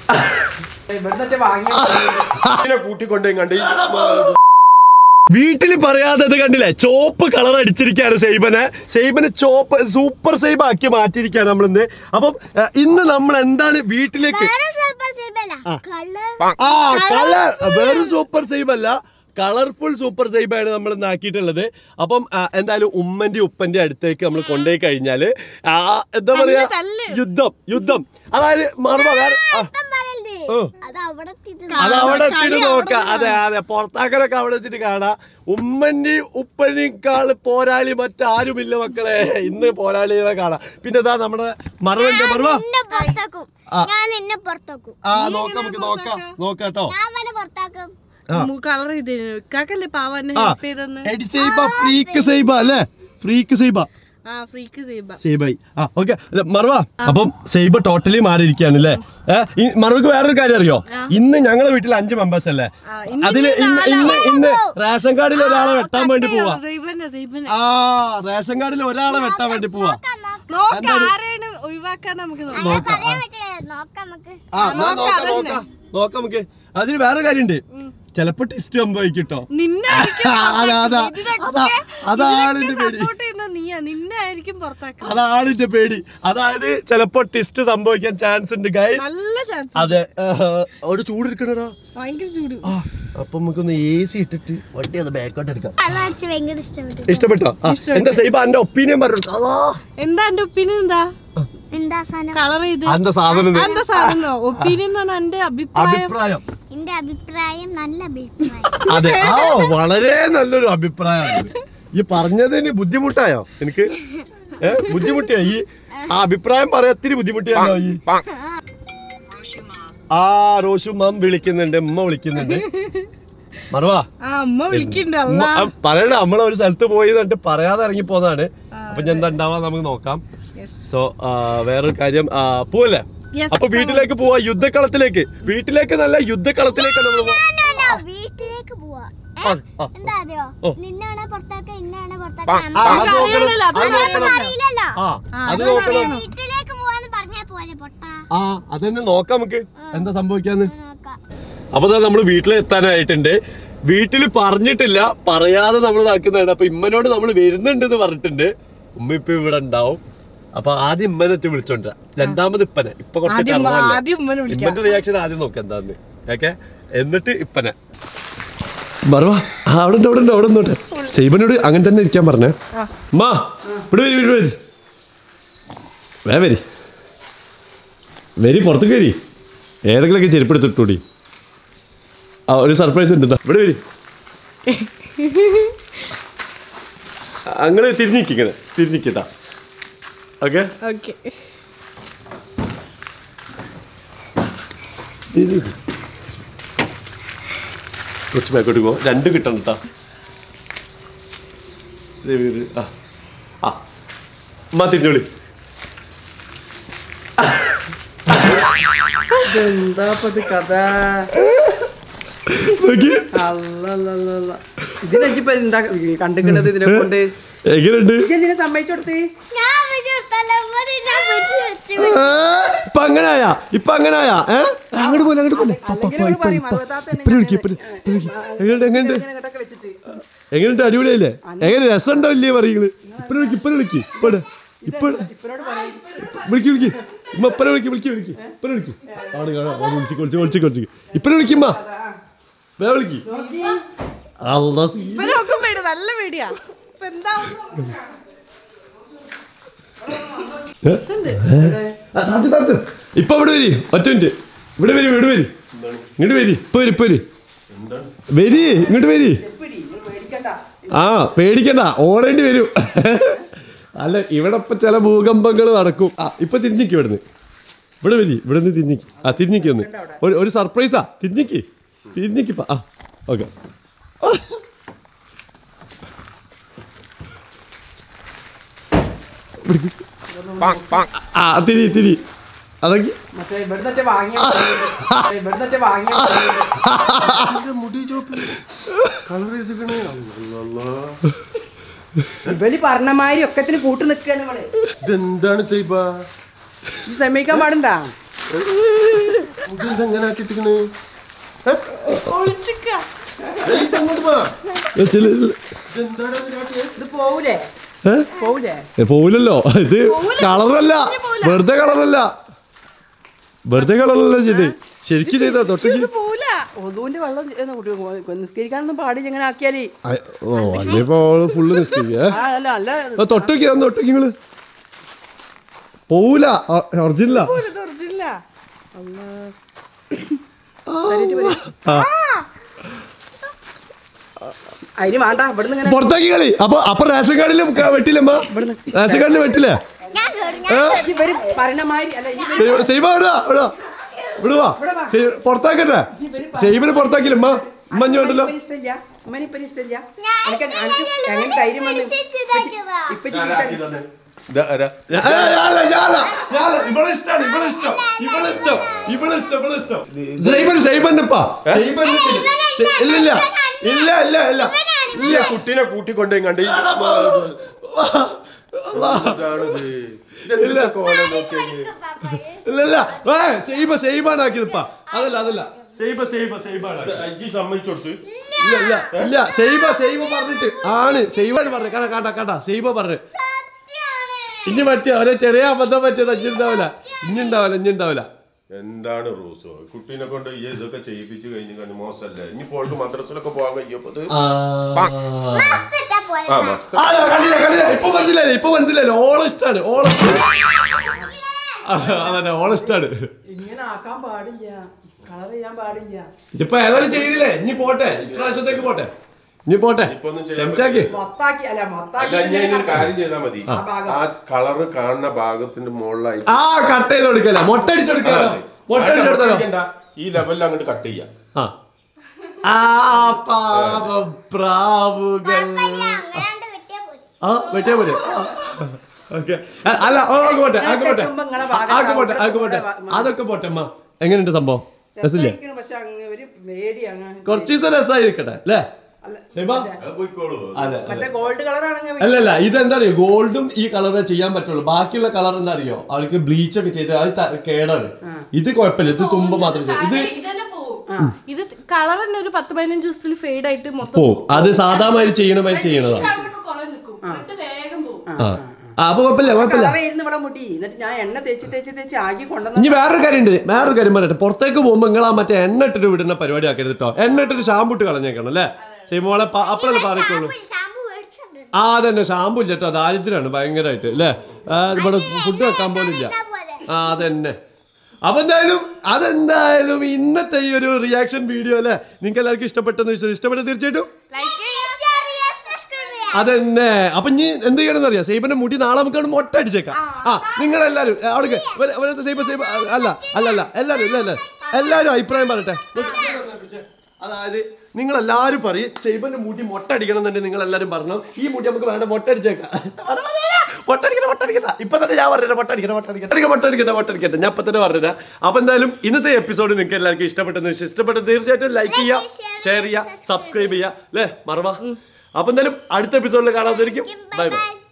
ഇവിടുന്ന് വാങ്ങി ഇതിനെ കൂട്ടിക്കൊണ്ടേ കണ്ട് വീട്ടിൽ പറയാത്തത് കണ്ടില്ലേ ചോപ്പ് കളർ അടിച്ചിരിക്കുകയാണ് സൈബനെ സൈബനെ ചോപ്പ് സൂപ്പർ സൈബ് ആക്കി മാറ്റിയിരിക്കുകയാണ് നമ്മളിന്ന് അപ്പം ഏ, ഇന്ന് നമ്മൾ എന്താണ് വീട്ടിലേക്ക് ആ കളർ വെറും സൂപ്പർ സൈബ് അല്ല കളർഫുൾ സൂപ്പർ സൈബാണ് നമ്മൾ ഇന്ന് ആക്കിയിട്ടുള്ളത് അപ്പം ആ, എന്തായാലും ഉമ്മന്റെ ഉപ്പന്റെ അടുത്തേക്ക് നമ്മൾ കൊണ്ടുപോയി കഴിഞ്ഞാല് ആ എന്താ പറയാ യുദ്ധം യുദ്ധം അതായത് മറുപ വേറെ ആ, ഓ. അത് അവിടെ അത് അവിടെ എത്തിയിട്ട് നോക്കാം അതെ അതെ പുറത്താക്കലൊക്കെ അവിടെ വെച്ചിട്ട് കാണാം ഉമ്മന്റെയും ഉപ്പനേക്കാൾ പോരാളി മറ്റാരുമില്ല മക്കളെ ഇന്ന് പോരാളികളെ കാണാം പിന്നെ ഇതാ നമ്മുടെ മറുവന്റെ മറുവ നിന്നെ പുറത്താക്കും ആ. ഞാൻ നിന്നെ പുറത്താക്കും ആ നോക്കാം നമുക്ക് നോക്കാം നോക്കാട്ടോ ഞാൻ അവനെ പുറത്താക്കും കളർ ചെയ്തേനു ഇക്കാക്കല്ലേ പാവ എന്നെ ആ. ഹെൽപ്പ് ചെയ്തെന്ന് എടി സൈബ ഫ്രീക്ക് സൈബ അല്ലേ ഫ്രീക്ക് സൈബ ആ ഫ്രീക്ക് സേബ സൈബായി ആ ഓക്കെ മറുവ അപ്പം സൈബ ടോട്ടലി മാറിയിരിക്കുകയാണ് അല്ലേ ഏഹ് മറുവക്ക് വേറൊരു കാര്യം അറിയോ ഇന്ന് ഞങ്ങളെ വീട്ടിൽ അഞ്ച് മെമ്പേഴ്സ് അല്ലേ ആ, ഇന്ന് അതില് ഇന്ന് ഇന്ന് ഇന്ന് റേഷൻ കാർഡിൽ ഒരാളെ വെട്ടാൻ വേണ്ടി പോവാ സേബന്നെ സേബന്നെ ആ റേഷൻ കാർഡിൽ ഒരാളെ വെട്ടാൻ വേണ്ടി പോവാ നോക്ക ആരെയാണ് ഒഴിവാക്കാൻ നമുക്ക് നോക്കാം നോക്കാം പറയാൻ പറ്റില്ല നോക്കാം നമുക്ക് ആ എന്നാ നോക്കാം നോക്കാം നോക്കാം നമുക്ക് അതിന് വേറെ കാര്യമുണ്ട് ചിലപ്പോ ടെസ്റ്റ് സംഭവിക്കട്ടോ നിന്നെ ആയിരിക്കും അതാ അതാ അതാ അതാണ് എന്റെ പേടി സപ്പോർട്ട് ചെയ്യുന്ന നീയാ നിന്നെ ആയിരിക്കും പുറത്താക്കുക അതാണ് എന്റെ പേടി അതായത് ചിലപ്പോ ടെസ്റ്റ് സംഭവിക്കാൻ ചാൻസ് ഉണ്ട് ഗൈസ് നല്ല ചാൻസ് അതെ ആഹ്, അവിടെ ചൂടെടുക്കണടാ ഭയങ്കര ചൂട് ആ അപ്പൊ നമുക്കൊന്ന് എ സി ഇട്ടിട്ട് വണ്ടി അത് ബാക്കോട്ട് എടുക്കാം അതാച്ച് ഭയങ്കര ഇഷ്ടപ്പെട്ടു ഇഷ്ടപ്പെട്ടോ ആ, എന്താ സൈബ എന്റെ ഒപ്പീനിയൻ പറഞ്ഞു അതാ എന്താ എന്റെ ഒപ്പീനിയൻ എന്താ എന്താ സാധനം കളർ ചെയ്ത് എന്താ സാധനം ഇത്? എന്താ സാധനോ ഒപ്പീനിയൻ എന്ന് പറഞ്ഞാൽ എന്റെ അഭിപ്രായം അഭിപ്രായം എന്റെ അഭിപ്രായം നല്ല അഭിപ്രായം അതെ ആ വളരെ നല്ലൊരു അഭിപ്രായമാണ് ഈ പറഞ്ഞതിന് ബുദ്ധിമുട്ടായോ എനിക്ക് ഏ ബുദ്ധിമുട്ടിയോ ഈ ആ അഭിപ്രായം പറയാത്തിരി ബുദ്ധിമുട്ടിയാണോ ഈ ആ റോഷു മം വിളിക്കുന്നുണ്ട് ഉമ്മ വിളിക്കുന്നുണ്ട് മറുവാ ആ അമ്മ വിളിക്കണ്ട ഉമ്മ, ആ, പറയണ നമ്മളെ ഒരു സ്ഥലത്ത് പോയി എന്നിട്ട് പറയാതെ ഇറങ്ങി പോന്നതാണ് അപ്പൊ ഞാൻ എന്താ ഉണ്ടാവാ നമുക്ക് നോക്കാം സോ വേറൊരു കാര്യം ആ, പോവല്ലേ Yes, അപ്പൊ വീട്ടിലേക്ക് പോവാ യുദ്ധക്കളത്തിലേക്ക് വീട്ടിലേക്ക് നല്ല യുദ്ധക്കളത്തിലേക്ക് നമ്മൾ പോവാ വീട്ടിലേക്ക് പോവാ ആ, ആ. എന്താ അറിയോ ഓ. നിന്നാണ് പുറത്താക്ക ഇന്നാണ് ആ, പുറത്താക്ക അത് നോക്കണം, അറിയണല്ലോ, അത് അത് നോക്കണം. അറിയില്ലല്ലോ ആ അത് നോക്കണം വീട്ടിലേക്ക് പോവാന്ന് പറഞ്ഞാ പോലെ പൊട്ട ആ അതന്നെ നോക്കാം നമുക്ക് എന്താ സംഭവിക്കാന്ന് നോക്കാം അപ്പൊ ദാ നമ്മള് വീട്ടിലെത്താനായിട്ടുണ്ട് വീട്ടിൽ പറഞ്ഞിട്ടില്ല പറയാതെ നമ്മൾ ഇതാക്കുന്നതാണ് അപ്പൊ ഇമ്മനോട് നമ്മൾ വരുന്നുണ്ട് എന്ന് പറഞ്ഞിട്ടുണ്ട് ഉമ്മ ഇപ്പൊ ഇവിടെ ഉണ്ടാവും അപ്പൊ ആദ്യം ഇമ്മനറ്റ് വിളിച്ചോണ്ട രണ്ടാമത് ഇപ്പനെ ഇപ്പൊ കുറച്ച് ആദ്യം കറങ്ങല്ലേ. ആദ്യം ഉമ്മനെ വിളിക്കാം ഇമ്മന്റെ റിയാക്ഷൻ ആദ്യം നോക്കാം എന്താന്ന് ഓക്കെ എന്നിട്ട് ഇപ്പനെ മറുവാ ആ, അവിടെ ഉണ്ട് അവിടെ ഉണ്ട് അവിടെ നിന്നോട്ടെ സൈബനോട് അങ്ങനെ തന്നെ ഇരിക്കാൻ പറഞ്ഞേ അമ്മാ ഇവിടെ വരി ഇവിടെ വരി വേ വരി വരി പുറത്തേക്ക് വരി ഏതെങ്കിലുമൊക്കെ ചെരുപ്പ് എടുത്തിട്ടൂടി ആ ഒരു സർപ്രൈസ് ഉണ്ട് ദാ, ഇവിടെ വരി അങ്ങനെ തിരിഞ്ഞിരിക്കണേ തിരിഞ്ഞിക്കട്ടാ ഓക്കെ ഓക്കെ കുറച്ച് ബാക്കോട്ട് പോ രണ്ട് കിട്ടണം കേട്ടാ ആ ആ അമ്മ തിരിഞ്ഞോളി എന്താ ഇത് കഥ നോക്കി അല്ലല്ലല്ല ഇതിനെച്ചിപ്പോ എന്താ കണ്ടിക്കണത് ഇതിനെ കൊണ്ട് എങ്ങനെയുണ്ട് ഇതിനെ സമ്മതിച്ചു കൊടുത്ത് ഞാൻ വീഡിയോ തലമുറ ഞാൻ വീട്ടിൽ വെച്ച് ആ, ഇപ്പൊ അങ്ങനായാ ഇപ്പൊ അങ്ങനായാ ഏ അങ്ങോട്ട് പോലെ അങ്ങോട്ട് പോലെ അല്ലെങ്കിൽ ഇവള് പറയും, മറുപത്താത്ത തന്നെ ഇപ്പൊ വിളിക്ക്, ഇപ്പൊ വിളിക്ക്, ഇപ്പൊ വിളിക്ക്. എങ്ങനെയുണ്ട് എങ്ങനെയുണ്ട് ഇങ്ങനെ ഇങ്ങോട്ടൊക്കെ വെച്ചിട്ട് എങ്ങനെയുണ്ട് അടിപൊളിയല്ലേ എങ്ങനെ രസമുണ്ടോ ഇല്ലേ പറയുന്നത് ഇപ്പൊ വിളിക്ക് ഇപ്പൊ വിളിക്ക് ഇപ്പൊ ഇട്. ഇപ്പൊ ഇട്. വിളിക്ക് വിളിക്ക് ഉമ്മ ഇപ്പനെ വിളിക്ക് വിളിക്ക് വിളിക്ക് ഇപ്പനെ വിളിക്ക് ആണ് കാണാം ആണ് വിളിച്ച് വിളിച്ച് വിളിച്ച് വിളിച്ച് ഇപ്പനെ വിളിക്കുമ്മ വേ വിളിക്ക് അല്ലാ ഇപ്പൊ നോക്കും പേടി നല്ല പേടിയാ ഇപ്പൊ എന്താ ഇപ്പൊ ഇവിടെ വരി ഒറ്റ മിനിറ്റ് ഇവിടെ വരി ഇവിടെ വരി ഇങ്ങോട്ട് വരി ഇപ്പൊ വരി ഇപ്പൊ വരി വരി ഇങ്ങോട്ട് വരി ആ പേടിക്കണ്ട ഓടേണ്ടി വരും അല്ല ഇവിടെ ഇപ്പൊ ചില ഭൂകമ്പങ്ങൾ നടക്കും ആ ഇപ്പൊ തിരിഞ്ഞിക്ക് ഇവിടുന്ന് ഇവിടെ വരി ഇവിടെ നിന്ന് തിരിഞ്ഞിക്ക് ആ തിരിഞ്ഞിക്ക് ഒന്ന് ഒരു ഒരു സർപ്രൈസാ തിരിഞ്ഞിക്ക് തിരിഞ്ഞിക്ക് ആ ഓക്കെ ആ തിരി തിരി അതൊക്കെ മറ്റേ ഇവിടുന്ന് വാങ്ങിയ ഇവിടുന്ന് വാങ്ങിയ മുടി ചോപ്പ് കളർ ചെയ്തിക്കണേ ഇവല് പറഞ്ഞ മാതിരി ഒക്കത്തിന് കൂട്ട് നിൽക്കാണ് നമ്മള് ഇതെന്താണ് സൈബ ഈ സമ്മതിക്കാൻ പാടുണ്ടാ ഇതെങ്ങനെ ആക്കിട്ടിക്കണ് ഒളിച്ചിക്ക അങ്ങോട്ട് പോ ഏ, ചില- ഇതെന്താണ് ഇതിനകത്ത്? ഇത് പോവൂലേ ഏ? പോവൂലേ ഏ, പോവില്ലല്ലോ ഇത് കളറല്ല വെറുതെ കളറല്ല വെറുതെ കളറല്ല ചെയ്ത് ശരിക്കും ചെയ്താ തൊട്ടേക്ക് പോല ഒതുവിന്റെ വെള്ളം ഏ, കുടി- നിസ്കരിക്കാനൊന്നും പാടില്ല ഇങ്ങനെ ആക്കിയാല് ആ, ഓ അല്ലിപ്പോ ഫുള്ള് നിസ്കരിക്കുക ആ, അല്ല അല്ല തൊട്ടേക്ക് ഒന്ന് തൊട്ടേക്ക് നിങ്ങള് പോവൂല ഒറിജിനല തുറച്ചില്ല ആ അതിന് വേണ്ട ഇവിടുന്ന് ഇങ്ങനെ പുറത്താക്കി കളി അപ്പൊ അപ്പൊ റേഷൻ കാർഡിലും ക- വെട്ടില്ലമ്മ റേഷൻ കാർഡിൽ വെട്ടില്ലേ ഞാൻ കേറി, ഞാൻ ഏ? ഇവര് പറയണ മാതിരി അല്ല ഈ സൈബ- സൈബ വിടാ വിടാ വിടുവാ സൈ- പുറത്താക്കട്ടെ സൈബിനെ പുറത്താക്കില്ല ഉമ്മ ഉമ്മ അഞ്ഞു വേണ്ടല്ലോ ഉമ്മനെ ഇഷ്ടമില്ല ഉമ്മനെ ഇപ്പനെ ഇഷ്ടമില്ല ഞാൻ എനിക്ക് എനിക്ക് പറഞ്ഞല്ലോ, എങ്ങനെ ധൈര്യം വന്ന് പിടിച്ച് ഇതാക്കിയതാ. ഇപ്പൊ ഞാനാക്കി തന്നെ. ഇതാ ആരാ? ഇവളെ ഇഷ്ടമാണ് ഇവളെ ഇഷ്ടം ഇവളെ ഇഷ്ടം ഇവളെ ഇഷ്ടം ഇവളെ ഇഷ്ടം സൈബൻ സൈബന്നപ്പാ സൈബൻ ഇല്ല ഇല്ല ഇല്ല ഇല്ല ഇല്ല ഈ കുട്ടീനെ കൂട്ടിക്കൊണ്ടേ കണ്ട് ഈ- ഇതാണിത്. ഇതെന്തിന്റെ കോലം നോക്കിയേ ഇല്ല ഇല്ല ഏ സൈബ സൈബാണ് ആക്കിയതപ്പാ അതല്ല അതല്ല സൈബ സൈബ സൈബാണ് ആക്കിയത്. അജ്ജി സമ്മതിച്ചോട്ട് ഇല്ല ഇല്ല ഇല്ല സൈബ സൈബ പറഞ്ഞിട്ട് ആണ് സൈബാണ് പറഞ്ഞത് കാട്ടാ കാട്ടാ കാട്ടാ സൈബ പറഞ്ഞു സത്യാണ്. ഇനി പറ്റിയ ഒരേ ചെറിയ അബദ്ധം പറ്റിയത് അഞ്ചി ഉണ്ടാവില്ല ഇനി ഉണ്ടാവില്ല ഇനി ഉണ്ടാവില്ല എന്താണ് റൂസോ കുട്ടീനെ കൊണ്ട് ഈ ഇതൊക്കെ ചെയ്യിപ്പിച്ചു കഴിഞ്ഞു കഴിഞ്ഞു മോശമല്ലേ ഇനി പോയിട്ട് മദ്രസിലൊക്കെ പോകാൻ കഴിയപ്പോ ഇത് മസ്ത് ഇട്ടാ പോരെ. ആ മക്ക- ആ, കണ്ടില്ല കണ്ടില്ല ഇപ്പൊ മനസ്സിലായില്ലേ ഇപ്പൊ മനസ്സിലായില്ലേ ഓള ഇഷ്ടാണ് ഓള അതന്നെ ഓള ഇഷ്ടാണ് ഇങ്ങനെ ആക്കാൻ പാടില്ല കളർ ചെയ്യാൻ പാടില്ല ഇപ്പൊ ഏതായാലും ചെയ്തില്ലേ ഇനി പോട്ടെ ഇപ്രാവശ്യത്തേക്ക് പോട്ടെ ഇനി പോട്ടെ ഇപ്പൊ ഒന്നും ചെയ്യാൻ ക്ഷമിച്ചാക്കി മൊത്താക്കി അല്ല മൊത്താക്കി അല്ല ഞാൻ ഒരു കാര്യം ചെയ്താൽ മതി ആ ഭാഗം. ആ കളറ് കാണുന്ന ഭാഗത്തിന്റെ മുകളിലായി ആ കട്ട് ചെയ്ത് കൊടുക്കല മൊട്ട അടിച്ചെടുക്കാലോ മൊട്ട അടിച്ചെടുത്താലോ ഈ ലെവലിൽ അങ്ങോട്ട് കട്ട് ചെയ്യാം ആ ആ പാപ പ്രാവുകൾ അങ്ങനാണ്ട് വെട്ടിയാ പോരെ. ആ വെട്ടിയാ പോലെ ഓക്കെ അല്ല ഓ, ആക്ക് പോട്ടെ ആക്ക് പോട്ടെ കേൾക്കുമ്പോ ഇങ്ങളെ ആ, ആക്ക് പോട്ടെ ആക്ക് പോട്ടെ അതൊക്കെ പോട്ടെ അമ്മ എങ്ങനെയുണ്ട് സംഭവം രസമില്ലേ രസായിരിക്കണ് പക്ഷെ അങ്ങ് ഒരു പേടി അങ്ങനെ കുറച്ച് ദിവസം രസമായി നിൽക്കട്ടെ അല്ലേ അല്ല, സൈബ? അത് പോയിക്കോളൂ അതെ മറ്റേ ഗോൾഡ് കളറാണെങ്കിൽ അല്ലല്ല ഇതെന്താ അറിയോ ഗോൾഡും ഈ കളറേ ചെയ്യാൻ പറ്റുള്ളൂ ബാക്കിയുള്ള കളർ എന്താ അറിയോ അവർക്ക് ബ്ലീച്ച് ഒക്കെ ചെയ്ത് അത് ത- കേടാണ് ഇത് കുഴപ്പമില്ല ഇത് തുമ്പ് മാത്രം ചെയ്യും ഇത് ഇതന്നെ പോവും ഇത് കളർ തന്നെ ഒരു പത്ത് പതിനഞ്ച് ദിവസത്തിൽ ഫെയ്ഡ് ആയിട്ട് മൊത്തം പോവും അത് സാധാമാതിരി ചെയ്യണ മാതിരി ചെയ്യണതാണ് അവിടെ കുറെ നിൽക്കും എന്നിട്ട് വേഗം പോവും ആ ആ, അപ്പൊ കുഴപ്പമില്ല കുഴപ്പമില്ല കളറായിരുന്നു ഇവിടെ മുടി എന്നിട്ട് ഞാൻ എണ്ണ തേച്ച് തേച്ച് തേച്ച് ആക്കി കൊണ്ടുവന്ന ഇനി വേറൊരു കാര്യമുണ്ട് വേറൊരു കാര്യം പറയട്ടെ പുറത്തേക്ക് പോകുമ്പോ നിങ്ങൾ ആ മറ്റേ എണ്ണ ഇട്ടിട്ട് വിടുന്ന പരിപാടി ആക്കരുത് കേട്ടോ എണ്ണ ഇട്ടിട്ട് ഷാമ്പു ഇട്ട് കളഞ്ഞേക്കണം അല്ലേ ചെയ്യുമ്പോളെ അപ്പഴല്ലേ പാറിക്കുള്ളൂ ഷാമ്പു- ഷാമ്പു മേടിച്ചിട്ടുണ്ട്. ആ അതന്നെ ഷാമ്പു ഇല്ല കേട്ടോ ദാരിദ്ര്യമാണ് ഭയങ്കരമായിട്ട് അല്ലേ ആ, ഇവിടെ ഫുഡ് വെക്കാൻ പോലും ഇല്ല ഇട്ടാ പോരെ. ആ അതന്നെ അപ്പൊ എന്തായാലും അതെന്തായാലും ഇന്നത്തെ ഈ ഒരു റിയാക്ഷൻ വീഡിയോ അല്ലേ നിങ്ങൾക്ക് എല്ലാവർക്കും ഇഷ്ടപ്പെട്ടെന്ന് വിശ്വസിച്ചു ഇഷ്ടപ്പെട്ട തീർച്ചയായിട്ടും ഷെയർ ചെയ്യുക, സബ്സ്ക്രൈബ് ചെയ്യുക. അതന്നെ അപ്പൊ ഇനി എന്ത് ചെയ്യണമെന്ന് അറിയാം സൈബന്റെ മുടി നാളെ നമുക്ക് അവിടെ മൊട്ട അടിച്ചേക്കാം ആ നിങ്ങൾ എല്ലാരും അവിടെ സൈബ സൈബ അല്ല അല്ല അല്ല എല്ലാരും ഇല്ല അല്ല എല്ലാരും അഭിപ്രായം പറയട്ടെ അതായത് നിങ്ങൾ എല്ലാരും പറയും സൈബന്റെ മുടി മൊട്ട അടിക്കണം എന്നുണ്ടെങ്കിൽ നിങ്ങൾ എല്ലാരും പറഞ്ഞു ഈ മുടി നമുക്ക് വേണ്ട മൊട്ട അടിച്ചേക്കാം മൊട്ടടിക്കട്ടെ മൊട്ടടിക്കട്ടെ ഇപ്പൊ തന്നെ ഞാൻ പറഞ്ഞത് മൊട്ടടിക്കട്ടെ മൊട്ടടിക്കട്ടെ മൊട്ടടിക്കട്ടെ മൊട്ടടിക്കട്ടെ ഞാൻ ഇപ്പൊ തന്നെ പറഞ്ഞത് അപ്പൊ എന്തായാലും ഇന്നത്തെ എപ്പിസോഡ് നിങ്ങൾക്ക് എല്ലാവർക്കും ഇഷ്ടപ്പെട്ടെന്ന് വിശ്വസിച്ചു. ഇഷ്ടപ്പെട്ടത് തീർച്ചയായിട്ടും ലൈക്ക് ചെയ്യുക ഷെയർ ചെയ്യുക സബ്സ്ക്രൈബ് ചെയ്യുക അല്ലേ മറവാ അപ്പൊ എന്തായാലും അടുത്ത എപ്പിസോഡിൽ കാണാതിരിക്കും ബൈ ബൈ ബൈ